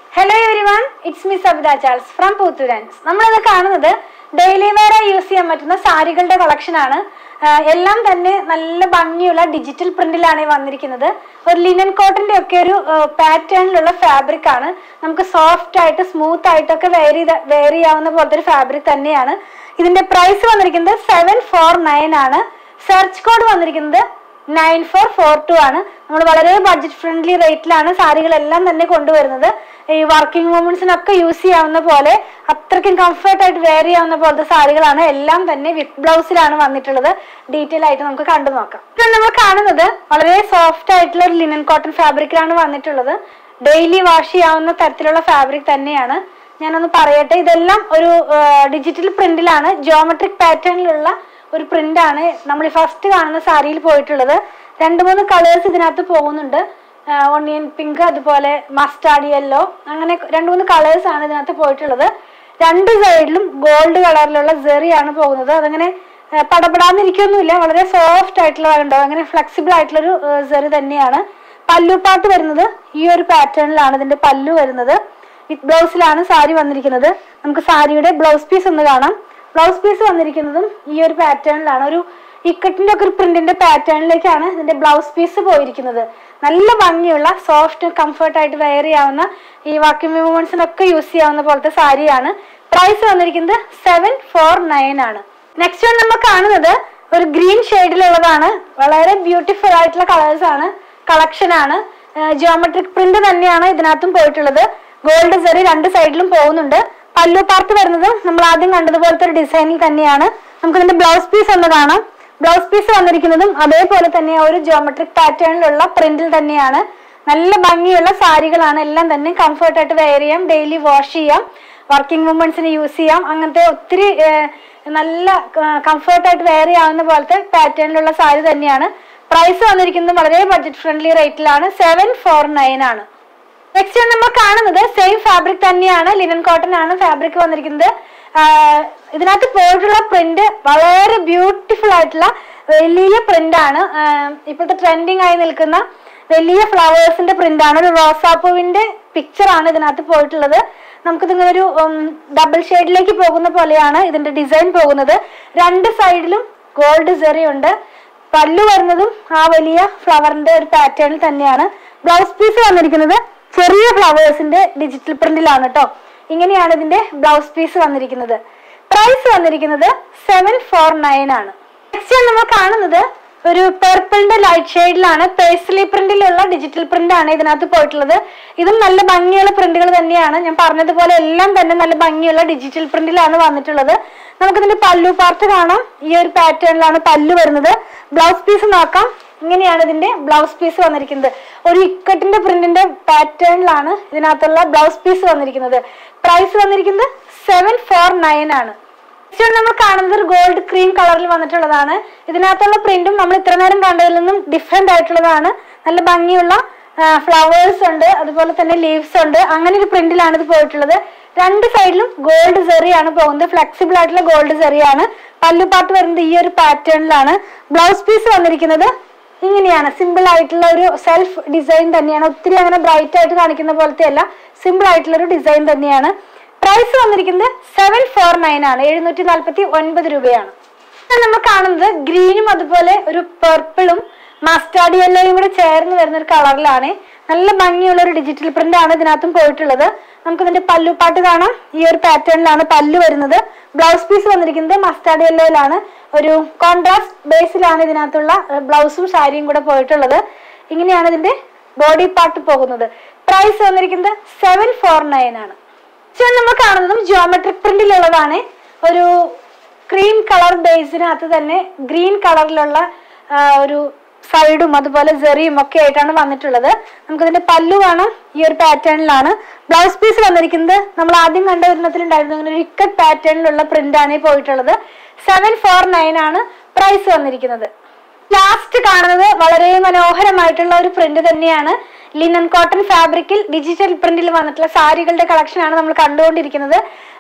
hello everyone it's me Sabitha Charles from പൂത്തുരാൻസ് നമ്മളിത് കാണുന്നത് ഡെയിലി വെയർ യൂസ് ചെയ്യാൻ പറ്റുന്ന സാരികളുടെ കളക്ഷൻ ആണ് ആഹ് എല്ലാം തന്നെ നല്ല ഭംഗിയുള്ള ഡിജിറ്റൽ പ്രിന്റിലാണ് ഈ വന്നിരിക്കുന്നത് ഒരു ലിനൻ കോട്ടന്റെ ഒക്കെ ഒരു പാറ്റേണിലുള്ള ഫാബ്രിക് ആണ് നമുക്ക് സോഫ്റ്റ് ആയിട്ട് സ്മൂത്ത് ആയിട്ടൊക്കെ വെയർ ചെയ്ത വെയർ ചെയ്യാവുന്ന പോലത്തെ ഒരു ഫാബ്രിക് തന്നെയാണ് ഇതിന്റെ പ്രൈസ് വന്നിരിക്കുന്നത് സെവൻ ഫോർ നയൻ ആണ് സെർച്ച് കോഡ് വന്നിരിക്കുന്നത് നയൻ ഫോർ ഫോർ ടു ആണ് നമ്മൾ വളരെ ബഡ്ജറ്റ് ഫ്രണ്ട്ലി റേറ്റിലാണ് സാരികളെല്ലാം തന്നെ കൊണ്ടുവരുന്നത് ഈ വർക്കിംഗ് വുമൻസിനൊക്കെ യൂസ് ചെയ്യാവുന്ന പോലെ അത്രയ്ക്കും കംഫർട്ട് ആയിട്ട് വെയർ ചെയ്യാവുന്ന പോലത്തെ സാരികളാണ് എല്ലാം തന്നെ വിത്ത് ബ്ലൗസിലാണ് വന്നിട്ടുള്ളത് ഡീറ്റെയിൽ ആയിട്ട് നമുക്ക് കണ്ടു നോക്കാം ഇത് നമ്മൾ കാണുന്നത് വളരെ സോഫ്റ്റ് ആയിട്ടുള്ള ഒരു ലിനൻ കോട്ടൺ ഫാബ്രിക്കിലാണ് വന്നിട്ടുള്ളത് ഡെയിലി വാഷ് ചെയ്യാവുന്ന തരത്തിലുള്ള ഫാബ്രിക് തന്നെയാണ് ഞാനൊന്ന് പറയട്ടെ ഇതെല്ലാം ഒരു ഡിജിറ്റൽ പ്രിന്റിലാണ് ജോമെട്രിക് പാറ്റേണിലുള്ള ഒരു പ്രിന്റ് ആണ് നമ്മൾ ഫസ്റ്റ് കാണുന്ന സാരിയിൽ പോയിട്ടുള്ളത് രണ്ട് മൂന്ന് കളേഴ്സ് ഇതിനകത്ത് പോകുന്നുണ്ട് ഓണിയൻ പിങ്ക് അതുപോലെ മസ്റ്റാർഡ് യെല്ലോ അങ്ങനെ രണ്ട് മൂന്ന് കളേഴ്സ് ആണ് ഇതിനകത്ത് പോയിട്ടുള്ളത് രണ്ട് സൈഡിലും ഗോൾഡ് കളറിലുള്ള സെറിയാണ് പോകുന്നത് അതങ്ങനെ ആ, പടപടാന്നിരിക്കൊന്നുമില്ല വളരെ സോഫ്റ്റ് ആയിട്ടുള്ള ഉണ്ടോ അങ്ങനെ ഫ്ലെക്സിബിൾ ആയിട്ടുള്ളൊരു സെറി തന്നെയാണ് പല്ലു പാട്ട് വരുന്നത് ഈ ഒരു പാറ്റേണിലാണ് ഇതിന്റെ പല്ലു വരുന്നത് വിത്ത് ബ്ലൗസിലാണ് സാരി വന്നിരിക്കുന്നത് നമുക്ക് സാരിയുടെ ബ്ലൗസ് പീസ് ഒന്ന് കാണാം ബ്ലൗസ് പീസ് വന്നിരിക്കുന്നതും ഈ ഒരു പാറ്റേണിലാണ് ഒരു ഇക്കട്ടിന്റെ ഒക്കെ ഒരു പ്രിന്റിന്റെ പാറ്റേണിലേക്കാണ് ഇതിന്റെ ബ്ലൗസ് പീസ് പോയിരിക്കുന്നത് നല്ല ഭംഗിയുള്ള സോഫ്റ്റ് കംഫർട്ട് ആയിട്ട് വെയർ ചെയ്യാവുന്ന ഈ വർക്കിംഗ് വുമൻസിനൊക്കെ യൂസ് ചെയ്യാവുന്ന പോലത്തെ സാരിയാണ് പ്രൈസ് വന്നിരിക്കുന്നത് സെവൻ ഫോർ നയൻ ആണ് നെക്സ്റ്റ് വൺ നമ്മൾ കാണുന്നത് ഒരു ഗ്രീൻ ഷെയ്ഡിലുള്ളതാണ് വളരെ ബ്യൂട്ടിഫുൾ ആയിട്ടുള്ള കളേഴ്സ് ആണ് കളക്ഷൻ ആണ് ജിയോമെട്രിക് പ്രിന്റ് തന്നെയാണ് ഇതിനകത്തും പോയിട്ടുള്ളത് ഗോൾഡ് സെറി രണ്ട് സൈഡിലും പോകുന്നുണ്ട് പല്ലു പാർട്ട് വരുന്നത് നമ്മൾ ആദ്യം കണ്ടതുപോലത്തെ ഒരു ഡിസൈനിൽ തന്നെയാണ് നമുക്ക് ഇതിന്റെ ബ്ലൗസ് പീസ് ഒന്ന് കാണാം ബ്ലൗസ് പീസ് വന്നിരിക്കുന്നതും അതേപോലെ തന്നെ ആ ഒരു ജിയോമെട്രിക് പാറ്റേണിലുള്ള പ്രിന്റിൽ തന്നെയാണ് നല്ല ഭംഗിയുള്ള സാരികളാണ് എല്ലാം തന്നെ കംഫർട്ട് ആയിട്ട് വെയർ ചെയ്യാം ഡെയിലി വാഷ് ചെയ്യാം വർക്കിംഗ് വുമൻസിന് യൂസ് ചെയ്യാം അങ്ങനത്തെ ഒത്തിരി ഏഹ്, നല്ല കംഫർട്ട് ആയിട്ട് വെയർ ചെയ്യാവുന്ന പോലത്തെ പാറ്റേണിലുള്ള സാരി തന്നെയാണ് പ്രൈസ് വന്നിരിക്കുന്നത് വളരെ ബഡ്ജറ്റ് ഫ്രണ്ട്ലി റേറ്റിലാണ് സെവൻ ഫോർ നയൻ ആണ് നെക്സ്റ്റ് നമ്മൾ കാണുന്നത് സെയിം ഫാബ്രിക് തന്നെയാണ് ലിനൻ കോട്ടൺ ആണ് ഫാബ്രിക് വന്നിരിക്കുന്നത് ആഹ് ഇതിനകത്ത് പോയിട്ടുള്ള പ്രിന്റ് വളരെ ബ്യൂട്ടിഫുൾ ആയിട്ടുള്ള വലിയ പ്രിന്റ് ആണ് ആഹ് ഇപ്പോഴത്തെ ട്രെൻഡിങ് ആയി നിൽക്കുന്ന വലിയ ഫ്ലവേഴ്സിന്റെ പ്രിന്റ് ആണ് ഒരു റോസാപ്പൂവിന്റെ പിക്ചർ ആണ് ഇതിനകത്ത് പോയിട്ടുള്ളത് നമുക്കിതിങ്ങനെ ഒരു ഡബിൾ ഷെയ്ഡിലേക്ക് പോകുന്ന പോലെയാണ് ഇതിന്റെ ഡിസൈൻ പോകുന്നത് രണ്ട് സൈഡിലും ഗോൾഡ് സെറി ഉണ്ട് പല്ലു വരുന്നതും ആ വലിയ ഫ്ലവറിന്റെ ഒരു പാറ്റേണിൽ തന്നെയാണ് ബ്ലൗസ് പീസ് വന്നിരിക്കുന്നത് ചെറിയ ഫ്ലവേഴ്സിന്റെ ഡിജിറ്റൽ പ്രിന്റിലാണ് കേട്ടോ ഇങ്ങനെയാണ് ഇതിന്റെ ബ്ലൗസ് പീസ് വന്നിരിക്കുന്നത് പ്രൈസ് വന്നിരിക്കുന്നത് സെവൻ ഫോർ നയൻ ആണ് നെക്സ്റ്റ് നമ്മൾ കാണുന്നത് ഒരു പെർപ്പിളിന്റെ ലൈറ്റ് ഷെയ്ഡിലാണ് പേസ്ലി പ്രിന്റിലുള്ള ഡിജിറ്റൽ പ്രിന്റ് ആണ് ഇതിനകത്ത് പോയിട്ടുള്ളത് ഇതും നല്ല ഭംഗിയുള്ള പ്രിന്റുകൾ തന്നെയാണ് ഞാൻ പറഞ്ഞതുപോലെ എല്ലാം തന്നെ നല്ല ഭംഗിയുള്ള ഡിജിറ്റൽ പ്രിന്റിലാണ് വന്നിട്ടുള്ളത് നമുക്കിതിന്റെ പല്ലു പാർട്ട് കാണാം ഈ ഒരു പാറ്റേണിലാണ് പല്ലു വരുന്നത് ബ്ലൗസ് പീസ് നോക്കാം ഇങ്ങനെയാണ് ഇതിന്റെ ബ്ലൗസ് പീസ് വന്നിരിക്കുന്നത് ഒരു ഇക്കട്ടിന്റെ പ്രിന്റിന്റെ പാറ്റേണിലാണ് ഇതിനകത്തുള്ള ബ്ലൗസ് പീസ് വന്നിരിക്കുന്നത് പ്രൈസ് വന്നിരിക്കുന്നത് സെവൻ ഫോർ നയൻ ആണ് നെക്സ്റ്റ് നമ്മൾ കാണുന്നത് ഒരു ഗോൾഡ് ക്രീം കളറിൽ വന്നിട്ടുള്ളതാണ് ഇതിനകത്തുള്ള പ്രിന്റും നമ്മൾ ഇത്ര നേരം കണ്ടതിൽ നിന്നും ഡിഫറെന്റ് ആയിട്ടുള്ളതാണ് നല്ല ഭംഗിയുള്ള ഫ്ലവേഴ്സ് ഉണ്ട് അതുപോലെ തന്നെ ലീവ്സ് ഉണ്ട് അങ്ങനെ ഒരു പ്രിന്റിലാണ് ഇത് പോയിട്ടുള്ളത് രണ്ട് സൈഡിലും ഗോൾഡ് സെറിയാണ് പോകുന്നത് ഫ്ലെക്സിബിൾ ആയിട്ടുള്ള ഗോൾഡ് സെറിയാണ് പല്ലു പാട്ട് വരുന്നത് ഈ ഒരു പാറ്റേണിലാണ് ബ്ലൗസ് പീസ് വന്നിരിക്കുന്നത് ഇങ്ങനെയാണ് സിമ്പിൾ ആയിട്ടുള്ള ഒരു സെൽഫ് ഡിസൈൻ തന്നെയാണ് ഒത്തിരി അങ്ങനെ ബ്രൈറ്റ് ആയിട്ട് കാണിക്കുന്ന പോലത്തെ അല്ല സിമ്പിൾ ആയിട്ടുള്ള ഒരു ഡിസൈൻ തന്നെയാണ് പ്രൈസ് വന്നിരിക്കുന്നത് സെവൻ ഫോർ നയൻ ആണ് എഴുന്നൂറ്റി നാൽപ്പത്തി ഒൻപത് രൂപയാണ് ഇത് നമ്മൾ കാണുന്നത് ഗ്രീനും അതുപോലെ ഒരു പർപ്പിളും മസ്റ്റാർഡ് യെല്ലോയും കൂടെ ചേർന്ന് വരുന്ന ഒരു കളറിലാണ് നല്ല ഭംഗിയുള്ള ഒരു ഡിജിറ്റൽ പ്രിന്റ് ആണ് ഇതിനകത്തും പോയിട്ടുള്ളത് നമുക്ക് ഇതിന്റെ പല്ലുപാട്ട് കാണാം ഈ ഒരു പാറ്റേണിലാണ് പല്ലു വരുന്നത് ബ്ലൗസ് പീസ് വന്നിരിക്കുന്നത് മസ്റ്റാർഡ് യെല്ലോയിലാണ് ഒരു കോൺട്രാസ്റ്റ് ബേസിലാണ് ഇതിനകത്തുള്ള ബ്ലൗസും സാരിയും കൂടെ പോയിട്ടുള്ളത് ഇങ്ങനെയാണ് ഇതിന്റെ ബോഡി പാർട്ട് പോകുന്നത് പ്രൈസ് വന്നിരിക്കുന്നത് സെവൻ ഫോർ നയൻ ആണ് ചുവന്ന നമ്മൾ കാണുന്നതും ജിയോമെട്രിക് പ്രിന്റിലുള്ളതാണ് ഒരു ക്രീം കളർ ബേസിനകത്ത് തന്നെ ഗ്രീൻ കളറിലുള്ള ആ, ഒരു സൈഡും അതുപോലെ ജെറിയും ഒക്കെ ആയിട്ടാണ് വന്നിട്ടുള്ളത് നമുക്കിതിന്റെ പല്ലു കാണാം ഈ ഒരു പാറ്റേണിലാണ് ബ്ലൗസ് പീസ് വന്നിരിക്കുന്നത് നമ്മൾ ആദ്യം കണ്ട ഒരെണ്ണത്തിലുണ്ടായിരുന്നു അങ്ങനെ ഒരു ഇക്കട്ട് പാറ്റേണിലുള്ള പ്രിന്റ് ആണ് ഈ പോയിട്ടുള്ളത് സെവൻ ഫോർ നയൻ ആണ് പ്രൈസ് വന്നിരിക്കുന്നത് ലാസ്റ്റ് കാണുന്നത് വളരെ മനോഹരമായിട്ടുള്ള ഒരു പ്രിന്റ് തന്നെയാണ് ലിനൻ കോട്ടൺ ഫാബ്രിക്കിൽ ഡിജിറ്റൽ പ്രിന്റിൽ വന്നിട്ടുള്ള സാരികളുടെ കളക്ഷൻ ആണ് നമ്മൾ കണ്ടുകൊണ്ടിരിക്കുന്നത്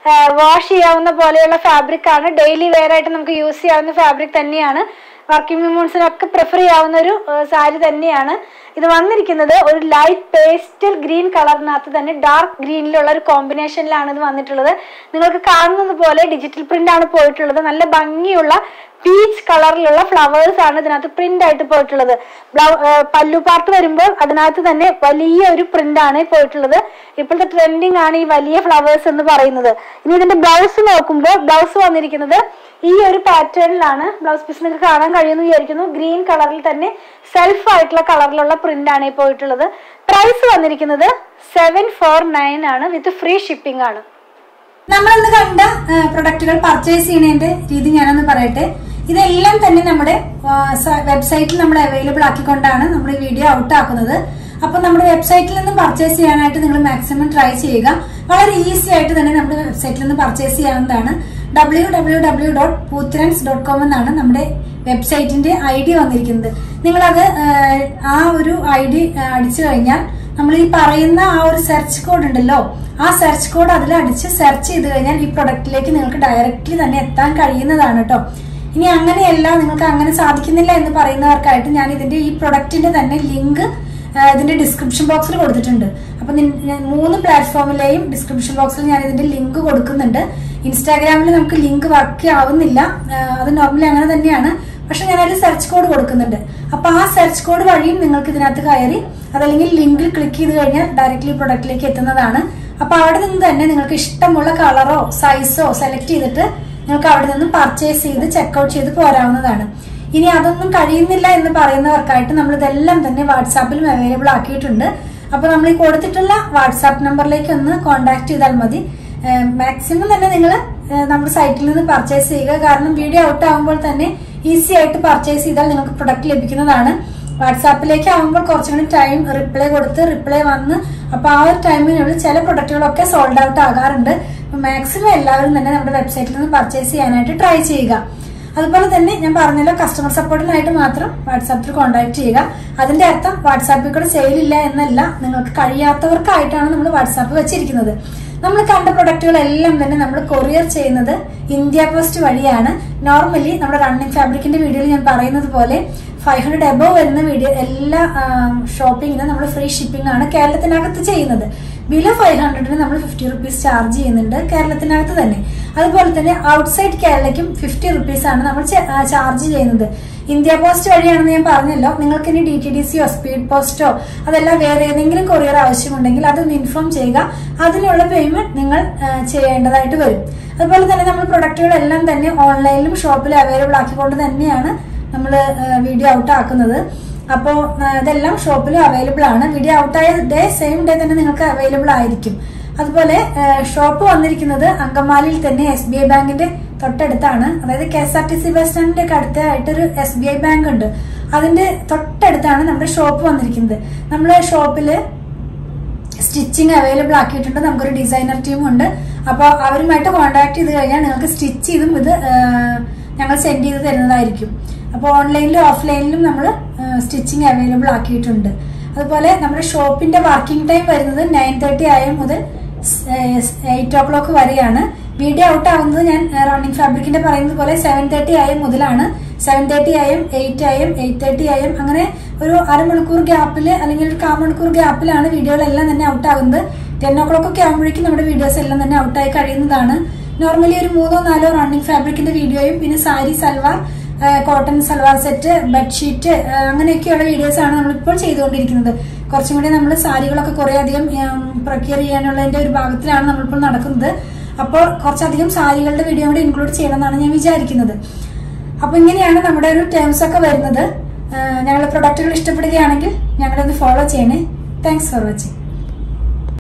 വാഷ് ചെയ്യാവുന്ന പോലെയുള്ള ഫാബ്രിക് ആണ് ഡെയിലി വെയർ ആയിട്ട് നമുക്ക് യൂസ് ചെയ്യാവുന്ന ഫാബ്രിക് തന്നെയാണ് വർക്കിംഗ് വിമൻസിനൊക്കെ പ്രിഫർ ചെയ്യാവുന്ന ഒരു സാരി തന്നെയാണ് ഇത് വന്നിരിക്കുന്നത് ഒരു ലൈറ്റ് പേസ്റ്റൽ ഗ്രീൻ കളറിനകത്ത് തന്നെ ഡാർക്ക് ഗ്രീനിലുള്ള ഒരു കോമ്പിനേഷനിലാണ് ഇത് വന്നിട്ടുള്ളത് നിങ്ങൾക്ക് കാണുന്നത് പോലെ ഡിജിറ്റൽ പ്രിന്റ് ആണ് പോയിട്ടുള്ളത് നല്ല ഭംഗിയുള്ള പീച്ച് കളറിലുള്ള ഫ്ലവേഴ്സ് ആണ് ഇതിനകത്ത് പ്രിന്റ് ആയിട്ട് പോയിട്ടുള്ളത് ബ്ലൗ- ഏർ പല്ലു പാർട്ട് വരുമ്പോൾ അതിനകത്ത് തന്നെ വലിയ ഒരു പ്രിന്റ് ആണ് പോയിട്ടുള്ളത് ഇപ്പോഴത്തെ ട്രെൻഡിങ് ആണ് ഈ വലിയ ഫ്ലവേഴ്സ് എന്ന് പറയുന്നത് ഇനി ഇതിന്റെ ബ്ലൗസ് നോക്കുമ്പോൾ ബ്ലൗസ് വന്നിരിക്കുന്നത് ഈ ഒരു പാറ്റേണിലാണ് ബ്ലൗസ് പീസ് നിങ്ങൾക്ക് കാണാൻ കഴിയുമെന്ന് വിചാരിക്കുന്നു ഗ്രീൻ കളറിൽ തന്നെ സെൽഫ് ആയിട്ടുള്ള കളറിലുള്ള പ്രിന്റ് ആണ് ഈ പോയിട്ടുള്ളത് പ്രൈസ് വന്നിരിക്കുന്നത് സെവൻ ഫോർ നയൻ ആണ് വിത്ത് ഫ്രീ ഷിപ്പിംഗ് ആണ് നമ്മൾ ഇന്ന് കണ്ട പ്രൊഡക്റ്റുകൾ പർച്ചേസ് ചെയ്യുന്നതിന്റെ രീതി ഞാനൊന്ന് പറയട്ടെ ഇതെല്ലാം തന്നെ നമ്മുടെ വെബ്സൈറ്റിൽ നമ്മൾ അവൈലബിൾ ആക്കിക്കൊണ്ടാണ് നമ്മൾ ഈ വീഡിയോ ഔട്ട് ആക്കുന്നത് അപ്പൊ നമ്മുടെ വെബ്സൈറ്റിൽ നിന്ന് പർച്ചേസ് ചെയ്യാനായിട്ട് നിങ്ങൾ മാക്സിമം ട്രൈ ചെയ്യുക വളരെ ഈസി ആയിട്ട് തന്നെ നമ്മുടെ വെബ്സൈറ്റിൽ നിന്ന് പർച്ചേസ് ചെയ്യാവുന്നതാണ് W W W dot Poothirans dot com എന്നാണ് നമ്മുടെ വെബ്സൈറ്റിന്റെ ഐ ഡി വന്നിരിക്കുന്നത് നിങ്ങളത് ആ, ആ ഒരു ഐ ഡി അടിച്ചു കഴിഞ്ഞാൽ നമ്മൾ ഈ പറയുന്ന ആ ഒരു സെർച്ച് കോഡ് ഉണ്ടല്ലോ ആ സെർച്ച് കോഡ് അതിൽ അടിച്ച് സെർച്ച് ചെയ്ത് കഴിഞ്ഞാൽ ഈ പ്രൊഡക്റ്റിലേക്ക് നിങ്ങൾക്ക് ഡയറക്റ്റ്ലി തന്നെ എത്താൻ കഴിയുന്നതാണ് കേട്ടോ ഇനി അങ്ങനെയല്ല നിങ്ങൾക്ക് അങ്ങനെ സാധിക്കുന്നില്ല എന്ന് പറയുന്നവർക്കായിട്ട് ഞാൻ ഇതിന്റെ ഈ പ്രൊഡക്റ്റിന്റെ തന്നെ ലിങ്ക് ഇതിന്റെ ഡിസ്ക്രിപ്ഷൻ ബോക്സിൽ കൊടുത്തിട്ടുണ്ട് അപ്പൊ നിൻ- ഞാൻ മൂന്ന് പ്ലാറ്റ്ഫോമിലെയും ഡിസ്ക്രിപ്ഷൻ ബോക്സിൽ ഞാൻ ഇതിന്റെ ലിങ്ക് കൊടുക്കുന്നുണ്ട് ഇൻസ്റ്റാഗ്രാമിൽ നമുക്ക് ലിങ്ക് വർക്ക് ആവുന്നില്ല ആ, അത് നോർമലി അങ്ങനെ തന്നെയാണ് പക്ഷെ ഞാൻ അതിൽ സെർച്ച് കോഡ് കൊടുക്കുന്നുണ്ട് അപ്പൊ ആ സെർച്ച് കോഡ് വഴിയും നിങ്ങൾക്ക് ഇതിനകത്ത് കയറി അതല്ലെങ്കിൽ ലിങ്കിൽ ക്ലിക്ക് ചെയ്ത് കഴിഞ്ഞാൽ ഡയറക്റ്റ്ലി പ്രൊഡക്റ്റിലേക്ക് എത്തുന്നതാണ് അപ്പൊ അവിടെ നിന്ന് തന്നെ നിങ്ങൾക്ക് ഇഷ്ടമുള്ള കളറോ സൈസോ സെലക്ട് ചെയ്തിട്ട് നിങ്ങൾക്ക് അവിടെ നിന്ന് പർച്ചേസ് ചെയ്ത് ചെക്ക്ഔട്ട് ചെയ്ത് പോരാവുന്നതാണ് ഇനി അതൊന്നും കഴിയുന്നില്ല എന്ന് പറയുന്നവർക്കായിട്ട് നമ്മൾ ഇതെല്ലാം തന്നെ വാട്സാപ്പിലും അവൈലബിൾ ആക്കിയിട്ടുണ്ട് അപ്പൊ നമ്മൾ ഈ കൊടുത്തിട്ടുള്ള വാട്സാപ്പ് നമ്പറിലേക്ക് ഒന്ന് കോൺടാക്ട് ചെയ്താൽ മതി മാക്സിമം തന്നെ നിങ്ങൾ നമ്മുടെ സൈറ്റിൽ നിന്ന് പർച്ചേസ് ചെയ്യുക കാരണം വീഡിയോ ഔട്ട് ആകുമ്പോൾ തന്നെ ഈസി ആയിട്ട് പർച്ചേസ് ചെയ്താൽ നിങ്ങൾക്ക് പ്രൊഡക്റ്റ് ലഭിക്കുന്നതാണ് വാട്സാപ്പിലേക്ക് ആകുമ്പോൾ കുറച്ചും കൂടി ടൈം റിപ്ലൈ കൊടുത്ത് റിപ്ലൈ വന്ന് അപ്പൊ ആ ഒരു ടൈമിനുള്ളിൽ ചില പ്രൊഡക്റ്റുകളൊക്കെ സോൾഡ് ഔട്ട് ആകാറുണ്ട് മാക്സിമം എല്ലാവരും തന്നെ നമ്മുടെ വെബ്സൈറ്റിൽ നിന്ന് പർച്ചേസ് ചെയ്യാനായിട്ട് ട്രൈ ചെയ്യുക അതുപോലെ തന്നെ ഞാൻ പറഞ്ഞല്ലോ കസ്റ്റമർ സപ്പോർട്ടിനായിട്ട് മാത്രം വാട്സാപ്പിൽ കോൺടാക്ട് ചെയ്യുക അതിന്റെ അർത്ഥം വാട്സാപ്പിൽ കൂടെ സെയിൽ ഇല്ല എന്നല്ല നിങ്ങൾക്ക് കഴിയാത്തവർക്കായിട്ടാണ് നമ്മൾ വാട്സാപ്പ് വെച്ചിരിക്കുന്നത് നമ്മൾ കണ്ട പ്രൊഡക്റ്റുകളെല്ലാം തന്നെ നമ്മൾ കൊറിയർ ചെയ്യുന്നത് ഇന്ത്യ പോസ്റ്റ് വഴിയാണ് നോർമലി നമ്മുടെ റണ്ണിങ് ഫാബ്രിക്കിന്റെ വീഡിയോയിൽ ഞാൻ പറയുന്നത് പോലെ ഫൈവ് ഹൺഡ്രഡ് എബോവ് വരുന്ന വീഡിയോ എല്ലാ ഷോപ്പിങ്ങിനും നമ്മൾ ഫ്രീ ഷിപ്പിംഗ് ആണ് കേരളത്തിനകത്ത് ചെയ്യുന്നത് ബിലോ ഫൈവ് ഹൺഡ്രഡിന് നമ്മൾ ഫിഫ്റ്റി റുപ്പീസ് ചാർജ് ചെയ്യുന്നുണ്ട് കേരളത്തിനകത്ത് തന്നെ അതുപോലെ തന്നെ ഔട്ട്സൈഡ് കേരളയ്ക്കും ഫിഫ്റ്റി റുപ്പീസ് ആണ് നമ്മൾ ചാർജ് ചെയ്യുന്നത് ഇന്ത്യ പോസ്റ്റ് വഴിയാണെന്ന് ഞാൻ പറഞ്ഞല്ലോ നിങ്ങൾക്ക് ഇനി ഡി ടി ഡി സിയോ സ്പീഡ് പോസ്റ്റോ അതല്ല വേറെ ഏതെങ്കിലും കൊറിയർ ആവശ്യമുണ്ടെങ്കിൽ അതൊന്ന് ഇൻഫോം ചെയ്യുക അതിനുള്ള പേയ്മെന്റ് നിങ്ങൾ ആ, ചെയ്യേണ്ടതായിട്ട് വരും അതുപോലെ തന്നെ നമ്മൾ പ്രൊഡക്റ്റുകളെല്ലാം തന്നെ ഓൺലൈനിലും ഷോപ്പിലും അവൈലബിൾ ആക്കിക്കൊണ്ട് തന്നെയാണ് നമ്മൾ വീഡിയോ ഔട്ട് ആക്കുന്നത് അപ്പോൾ ഇതെല്ലാം ഷോപ്പിലും അവൈലബിൾ ആണ് വീഡിയോ ഔട്ടായ ഡേ സെയിം ഡേ തന്നെ നിങ്ങൾക്ക് അവൈലബിൾ ആയിരിക്കും അതുപോലെ ഷോപ്പ് വന്നിരിക്കുന്നത് അങ്കമാലിയിൽ തന്നെ എസ് ബി ഐ ബാങ്കിന്റെ തൊട്ടടുത്താണ് അതായത് K S R T C bus സ്റ്റാൻഡിന്റെ ഒക്കെ അടുത്തായിട്ടൊരു എസ് ബി ഐ ബാങ്ക് ഉണ്ട് അതിന്റെ തൊട്ടടുത്താണ് നമ്മുടെ ഷോപ്പ് വന്നിരിക്കുന്നത് നമ്മളെ ഷോപ്പില് സ്റ്റിച്ചിങ് അവൈലബിൾ ആക്കിയിട്ടുണ്ട് നമുക്കൊരു ഡിസൈനർ ടീം ഉണ്ട് അപ്പോൾ അവരുമായിട്ട് കോൺടാക്ട് ചെയ്ത് കഴിഞ്ഞാൽ നിങ്ങൾക്ക് സ്റ്റിച്ച് ചെയ്തും ഇത് ആ, ഞങ്ങൾ സെൻഡ് ചെയ്ത് തരുന്നതായിരിക്കും അപ്പോൾ ഓൺലൈനിലും ഓഫ്ലൈനിലും നമ്മൾ സ്റ്റിച്ചിങ് അവൈലബിൾ ആക്കിയിട്ടുണ്ട് അതുപോലെ നമ്മുടെ ഷോപ്പിന്റെ വർക്കിംഗ് ടൈം വരുന്നത് നയൻ തേർട്ടി ആയം മുതൽ എയ്റ്റ് ഓ ക്ലോക്ക് വരെയാണ് വീഡിയോ ഔട്ട് ആവുന്നത് ഞാൻ റണ്ണിങ് ഫാബ്രിക്കിന്റെ പറയുന്നത് പോലെ സെവൻ തേർട്ടി ആയം മുതലാണ് seven thirty AM eight AM eight thirty AM അങ്ങനെ ഒരു അരമണിക്കൂർ ഗ്യാപ്പിൽ അല്ലെങ്കിൽ ഒരു കാ മണിക്കൂർ ഗ്യാപ്പിലാണ് വീഡിയോകളെല്ലാം തന്നെ ഔട്ട് ആകുന്നത് ടെൻ ഓ ക്ലോക്ക് ഒക്കെ ആകുമ്പോഴേക്കും നമ്മുടെ വീഡിയോസ് എല്ലാം തന്നെ ഔട്ടായി കഴിയുന്നതാണ് നോർമലി ഒരു മൂന്നോ നാലോ റണ്ണിങ് ഫാബ്രിക്കിന്റെ വീഡിയോയും പിന്നെ sari salwar cotton salwar set bedsheet അങ്ങനെയൊക്കെയുള്ള വീഡിയോസ് ആണ് നമ്മളിപ്പോൾ ചെയ്തുകൊണ്ടിരിക്കുന്നത് കുറച്ചും കൂടി നമ്മൾ സാരികളൊക്കെ കുറെ അധികം പ്രൊക്യൂർ ചെയ്യാനുള്ളതിന്റെ ഒരു ഭാഗത്തിലാണ് നമ്മളിപ്പോൾ നടക്കുന്നത് അപ്പോൾ കുറച്ചധികം സാരികളുടെ വീഡിയോ കൂടി ഇൻക്ലൂഡ് ചെയ്യണമെന്നാണ് ഞാൻ വിചാരിക്കുന്നത് അപ്പൊ ഇങ്ങനെയാണ് നമ്മുടെ ഒരു ടേംസ് ഒക്കെ വരുന്നത് ഞങ്ങളുടെ പ്രൊഡക്റ്റുകൾ ഇഷ്ടപ്പെടുകയാണെങ്കിൽ ഞങ്ങളൊന്ന് ഫോളോ ചെയ്യണേ താങ്ക്സ് ഫോർ വാച്ചിങ്